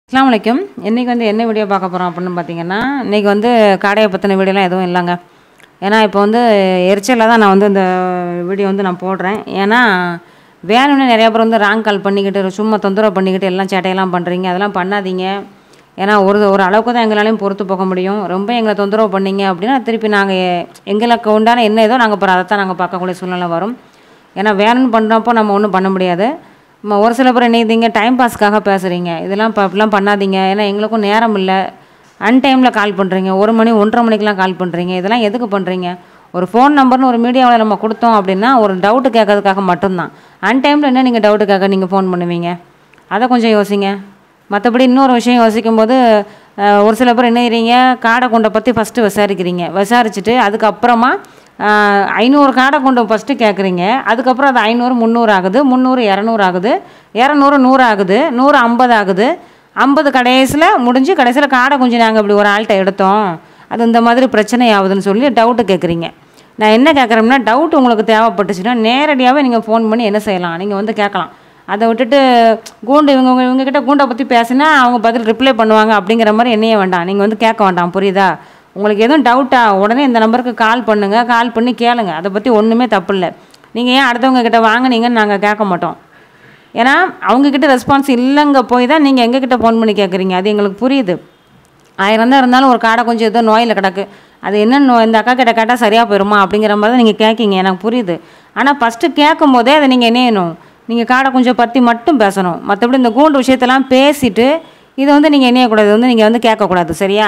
அஸ்ஸலாமு அலைக்கும் இன்றைக்கி வந்து என்ன வீடியோ பார்க்க போகிறோம் அப்படின்னு பார்த்தீங்கன்னா இன்றைக்கி வந்து கடையை பற்றின வீடியோலாம் எதுவும் இல்லைங்க ஏன்னா இப்போ வந்து எரிச்சலில் தான் நான் வந்து இந்த வீடியோ வந்து நான் போடுறேன் ஏன்னா வேணும்னு நிறையா பேர் வந்து ராங் கால் பண்ணிக்கிட்டு சும்மா தொந்தரவு பண்ணிக்கிட்டு எல்லாம் சேட்டையெல்லாம் பண்ணுறீங்க அதெல்லாம் பண்ணாதீங்க ஏன்னா ஒரு ஒரு அளவுக்கு தான் எங்களாலையும் பொறுத்து போக முடியும் ரொம்ப எங்களை தொந்தரவு பண்ணீங்க அப்படின்னா திருப்பி நாங்கள் எங்களுக்கு உண்டான என்ன ஏதோ நாங்கள் அப்புறம் அதை தான் நாங்கள் பார்க்கக்கூடிய சூழ்நிலை வரும் ஏன்னா வேணும்னு பண்ணுறப்போ நம்ம ஒன்றும் பண்ண முடியாது ம, ஒரு சில பேர் என்ன இதுங்க டைம் பாஸ்க்காக பேசுகிறீங்க இதெல்லாம் இப்போ அப்படிலாம் பண்ணாதீங்க ஏன்னா எங்களுக்கும் நேரம் இல்லை அன்டைமில் கால் பண்ணுறீங்க ஒரு மணி ஒன்றரை மணிக்கெலாம் கால் பண்ணுறீங்க இதெல்லாம் எதுக்கு பண்ணுறீங்க ஒரு ஃபோன் நம்பர்னு ஒரு மீடியாவில் நம்ம கொடுத்தோம் அப்படின்னா ஒரு டவுட்டு கேட்கறதுக்காக மட்டும்தான் அன்டைமில் என்ன நீங்கள் டவுட்டு கேட்க நீங்கள் ஃபோன் பண்ணுவீங்க அதை கொஞ்சம் யோசிங்க மற்றபடி இன்னொரு விஷயம் யோசிக்கும் போது அஹ், ஒரு சில பேர் என்ன செய்றீங்க காடை குண்டை பற்றி ஃபஸ்ட்டு விசாரிக்கிறீங்க விசாரிச்சுட்டு அதுக்கப்புறமா அஹ், ஐநூறு காடை குண்டை ஃபஸ்ட்டு கேட்குறீங்க அதுக்கப்புறம் அது ஐநூறு முந்நூறு ஆகுது முந்நூறு இரநூறு ஆகுது இரநூறு நூறு ஆகுது நூறு ஐம்பது ஆகுது ஐம்பது கடைசியில் முடிஞ்சு கடைசியில் காடை குஞ்சு நாங்கள் இப்படி ஒரு ஆள்கிட்ட எடுத்தோம் அது இந்த மாதிரி பிரச்சனை ஆகுதுன்னு சொல்லி டவுட்டு கேட்குறீங்க நான் என்ன கேட்குறேன்னா டவுட் உங்களுக்கு தேவைப்பட்டுச்சுன்னா நேரடியாகவே நீங்கள் ஃபோன் பண்ணி என்ன செய்யலாம் நீங்கள் வந்து கேட்கலாம் அதை விட்டுட்டு கூண்டு இவங்க இவங்க- இவங்ககிட்ட கூண்டை பற்றி பேசினா அவங்க பதில் ரிப்ளை பண்ணுவாங்க அப்படிங்கிற மாதிரி என்னையே வேண்டாம் நீங்கள் வந்து கேட்க வேண்டாம் புரியுதா உங்களுக்கு எதுவும் டவுட்டா உடனே இந்த நம்பருக்கு கால் பண்ணுங்கள் கால் பண்ணி கேளுங்க அதை பற்றி ஒன்றுமே தப்பு இல்லை நீங்கள் ஏன் அடுத்தவங்க கிட்ட வாங்குனீங்கன்னு நாங்கள் கேட்க மாட்டோம் ஏன்னா அவங்கக்கிட்ட ரெஸ்பான்ஸ் இல்லைங்க போய் தான் நீங்கள் எங்ககிட்ட ஃபோன் பண்ணி கேட்குறீங்க அது எங்களுக்கு புரியுது ஆயிரம் தான் இருந்தாலும் ஒரு காடை கொஞ்சம் ஏதோ நோயில் கிடக்கு அது என்ன நோய் இந்த அக்கா கிட்ட கேட்டால் சரியாக போயிடுமா அப்படிங்கிற மாதிரி தான் நீங்கள் கேட்கீங்க எனக்கு புரியுது ஆனால் ஃபஸ்ட்டு கேட்கும் போதே அதை நீங்கள் என்னணும் நீங்கள் காடை கொஞ்சம் பற்றி மட்டும் பேசணும் மற்றபடி இந்த கூண்டு விஷயத்தெல்லாம் பேசிட்டு இதை வந்து நீங்கள் இணையக்கூடாது வந்து நீங்கள் வந்து கேட்கக்கூடாது சரியா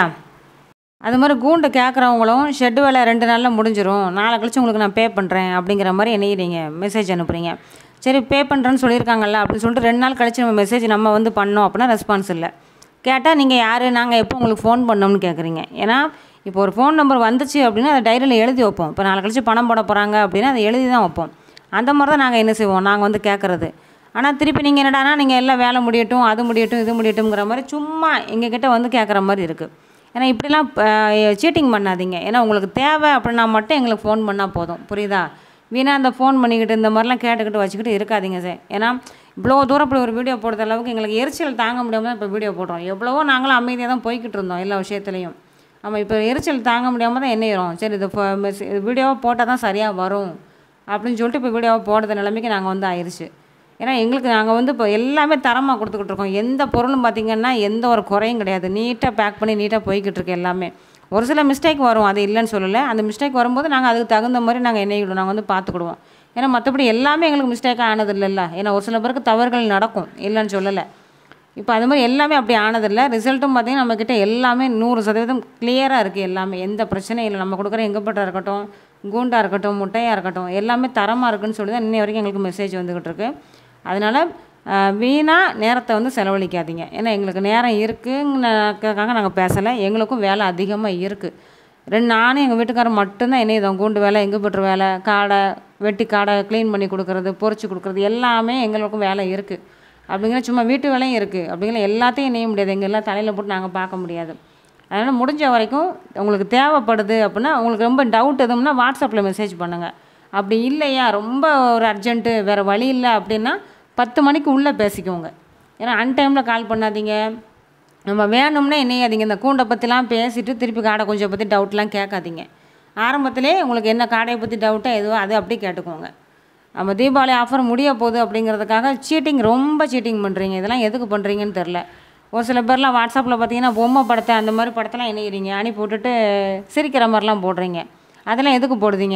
அது மாதிரி கூண்டு கேட்குறவங்களும் ஷெட்டு வேலை ரெண்டு நாளில் முடிஞ்சிரும் நாளை கழிச்சு உங்களுக்கு நான் பே பண்ணுறேன் அப்படிங்கிற மாதிரி என்னைய நீங்கள் மெசேஜ் அனுப்புகிறீங்க சரி பே பண்ணுறேன்னு சொல்லியிருக்காங்கல்ல அப்படின்னு சொல்லிட்டு ரெண்டு நாள் கழிச்சு நம்ம மெசேஜ் நம்ம வந்து பண்ணோம் அப்படின்னா ரெஸ்பான்ஸ் இல்லை கேட்டால் நீங்கள் யார் நாங்கள் எப்போ உங்களுக்கு ஃபோன் பண்ணோம்னு கேட்குறீங்க ஏன்னா இப்போ ஒரு ஃபோன் நம்பர் வந்துச்சு அப்படின்னா அதை டைரியில் எழுதி வைப்போம் இப்போ நாளை கழிச்சு பணம் போட போகிறாங்க அப்படின்னா அதை எழுதி தான் வைப்போம் அந்த மாதிரி தான் நாங்கள் என்ன செய்வோம் நாங்கள் வந்து கேட்குறது ஆனால் திருப்பி நீங்கள் என்னடானா நீங்கள் எல்லாம் வேலை முடியட்டும் அது முடியட்டும் இது முடியட்டும்ங்கிற மாதிரி சும்மா எங்ககிட்ட வந்து கேட்குற மாதிரி இருக்குது ஏன்னா இப்படிலாம் சீட்டிங் பண்ணாதீங்க ஏன்னா உங்களுக்கு தேவை அப்படின்னா மட்டும் எங்களுக்கு ஃபோன் பண்ணால் போதும் புரியுதா வீணா அந்த ஃபோன் பண்ணிக்கிட்டு இந்த மாதிரிலாம் கேட்டுக்கிட்டு வச்சுக்கிட்டு இருக்காதீங்க சார் ஏன்னா இவ்வளோ தூரம் இப்படி ஒரு வீடியோ போடுற அளவுக்கு எங்களுக்கு எரிச்சல் தாங்க முடியாமல் தான் இப்போ வீடியோ போடுறோம் எவ்வளவோ நாங்களும் அமைதியாக தான் போய்கிட்டு இருந்தோம் எல்லா விஷயத்துலையும் ஆமாம் இப்போ எரிச்சல் தாங்க முடியாமல் தான் என்ன ஆயிரும் சரி இது வீடியோவை போட்டால் தான் சரியாக வரும் அப்படின்னு சொல்லிட்டு இப்போ வீடியோவை போடுற நிலைமைக்கு நாங்கள் வந்து ஆயிடுச்சு ஏன்னா எங்களுக்கு நாங்கள் வந்து இப்போ எல்லாமே தரமாக கொடுத்துக்கிட்டு இருக்கோம் எந்த பொருளும் பார்த்திங்கன்னா எந்த ஒரு குறையும் கிடையாது நீட்டாக பேக் பண்ணி நீட்டாக போய்கிட்டு இருக்கு எல்லாமே ஒரு சில மிஸ்டேக் வரும் அது இல்லைன்னு சொல்லலை அந்த மிஸ்டேக் வரும்போது நாங்கள் அதுக்கு தகுந்த மாதிரி நாங்கள் என்னையிடும் நாங்கள் வந்து பார்த்துக்கிடுவோம் ஏன்னா மற்றபடி எல்லாமே எங்களுக்கு மிஸ்டேக்காக ஆனது இல்லைல்ல ஏன்னா ஒரு சில பேருக்கு தவறுகள் நடக்கும் இல்லைன்னு சொல்லலை இப்போ அது மாதிரி எல்லாமே அப்படி ஆனதில்லை ரிசல்ட்டும் பார்த்திங்கன்னா நம்மக்கிட்ட எல்லாமே நூறு சதவீதம் கிளியராக இருக்குது எல்லாமே எந்த பிரச்சனையும் இல்லை நம்ம கொடுக்குற எங்கப்பட்டா இருக்கட்டும் கூண்டாக இருக்கட்டும் முட்டையாக இருக்கட்டும் எல்லாமே தரமாக இருக்குன்னு சொல்லி தான் இன்னை வரைக்கும் எங்களுக்கு மெசேஜ் வந்துக்கிட்டு இருக்கு அதனால் வீணாக நேரத்தை வந்து செலவழிக்காதீங்க ஏன்னா எங்களுக்கு நேரம் இருக்குங்கிறதுக்காக நாங்கள் பேசலை எங்களுக்கும் வேலை அதிகமாக இருக்குது ரெண்டு நானும் எங்கள் வீட்டுக்காரர் மட்டும்தான் என்ன இதை கூண்டு வேலை எங்கே போட்டுற வேலை காடை வெட்டி காடை க்ளீன் பண்ணி கொடுக்குறது பொரிச்சு கொடுக்குறது எல்லாமே எங்களுக்கும் வேலை இருக்குது அப்படிங்கிற சும்மா வீட்டு வேலையும் இருக்குது அப்படிங்கிற எல்லாத்தையும் நெய்ய முடியாது எங்கள் எல்லாம் தலையில் போட்டு நாங்கள் பார்க்க முடியாது அதனால் முடிஞ்ச வரைக்கும் உங்களுக்கு தேவைப்படுது அப்படின்னா உங்களுக்கு ரொம்ப டவுட் எதுவும்னா வாட்ஸ்அப்பில் மெசேஜ் பண்ணுங்கள் அப்படி இல்லையா ரொம்ப ஒரு அர்ஜென்ட்டு வேறு வழி இல்லை அப்படின்னா பத்து மணிக்கு உள்ளே பேசிக்கோங்க ஏன்னா அன்டைமில் கால் பண்ணாதீங்க நம்ம வேணும்னா என்னையாதீங்க இந்த கூண்டை பற்றிலாம் பேசிட்டு திருப்பி காடை கொஞ்சம் பற்றி டவுட்லாம் கேட்காதீங்க ஆரம்பத்திலே உங்களுக்கு என்ன காடையை பற்றி டவுட்டோ எதுவோ அது அப்படியே கேட்டுக்கோங்க நம்ம தீபாவளி ஆஃபர் முடிய போகுது அப்படிங்கிறதுக்காக சீட்டிங் ரொம்ப சீட்டிங் பண்ணுறீங்க இதெல்லாம் எதுக்கு பண்ணுறீங்கன்னு தெரில ஒரு சில பேர்லாம் வாட்ஸ்அப்பில் பார்த்தீங்கன்னா பொம்மை படத்தை அந்த மாதிரி படத்தெல்லாம் இணையிறீங்க அனுப்பி விட்டுட்டு சிரிக்கிற மாதிரிலாம் போடுறீங்க அதெல்லாம் எதுக்கு போடுதீங்க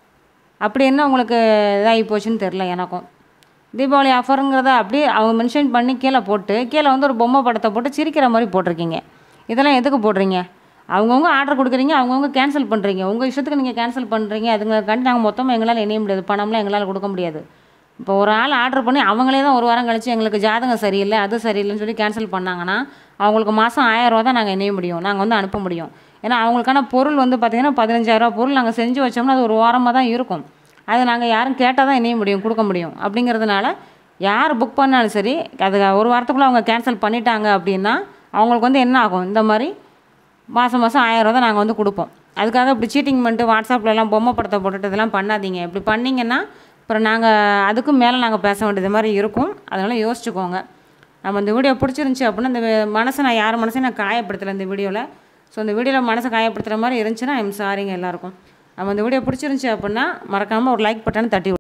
அப்படி என்ன உங்களுக்கு இதாகி போச்சுன்னு தெரில எனக்கும் தீபாவளி ஆஃபருங்கிறத அப்படியே அவங்க மென்ஷன் பண்ணி கீழே போட்டு கீழே வந்து ஒரு பொம்மை படத்தை போட்டு சிரிக்கிற மாதிரி போட்டிருக்கீங்க இதெல்லாம் எதுக்கு போடுறீங்க அவங்கவுங்க ஆர்டர் கொடுக்குறீங்க அவங்கவுங்க கேன்சல் பண்ணுறீங்க உங்கள் இஷ்டத்துக்கு நீங்கள் கேன்சல் பண்ணுறீங்க அதுங்களுக்காண்டி நாங்கள் மொத்தமாக எங்களால் இணைய முடியாது பணம்லாம் எங்களால் கொடுக்க முடியாது இப்போ ஒரு ஆள் ஆர்டர் பண்ணி அவங்களே தான் ஒரு வாரம் கழிச்சு எங்களுக்கு ஜாதகம் சரியில்லை அது சரியில்லைன்னு சொல்லி கேன்சல் பண்ணாங்கன்னா அவங்களுக்கு மாதம் ஆயிரரூவா தான் நாங்கள் இணைய முடியும் நாங்கள் வந்து அனுப்ப முடியும் ஏன்னா அவங்களுக்கான பொருள் வந்து பார்த்திங்கன்னா பதினஞ்சாயிரரூவா பொருள் நாங்கள் செஞ்சு வச்சோம்னா அது ஒரு வாரமாக தான் இருக்கும் அது நாங்கள் யாரும் கேட்டால் தான் இணைய முடியும் கொடுக்க முடியும் அப்படிங்கிறதுனால யார் புக் பண்ணாலும் சரி அது ஒரு வாரத்துக்குள்ளே அவங்க கேன்சல் பண்ணிட்டாங்க அப்படின்னா அவங்களுக்கு வந்து என்ன ஆகும் இந்த மாதிரி மாதம் மாதம் ஆயிரம் தான் நாங்கள் வந்து கொடுப்போம் அதுக்காக இப்படி சீட்டிங் பண்ணிட்டு வாட்ஸ்அப்லலாம் பொம்மை படத்தை போட்டுட்டு இதெல்லாம் பண்ணாதீங்க இப்படி பண்ணிங்கன்னா அப்புறம் நாங்கள் அதுக்கும் மேலே நாங்கள் பேச வேண்டியது மாதிரி இருக்கும் அதனால் யோசிச்சுக்கோங்க நம்ம இந்த வீடியோ பிடிச்சிருந்துச்சி அப்படின்னா இந்த வே- மனசை நான் யார் மனசையும் நான் காயப்படுத்தலை இந்த வீடியோவில் ஸோ இந்த வீடியோவில் மனசை காயப்படுத்துகிற மாதிரி இருந்துச்சுன்னா ஐம் சாரிங்க எல்லாருக்கும் நம்ம இந்த வீடியோ பிடிச்சிருந்துச்சி அப்படின்னா மறக்காமல் ஒரு லைக் பட்டனை தட்டி விடு.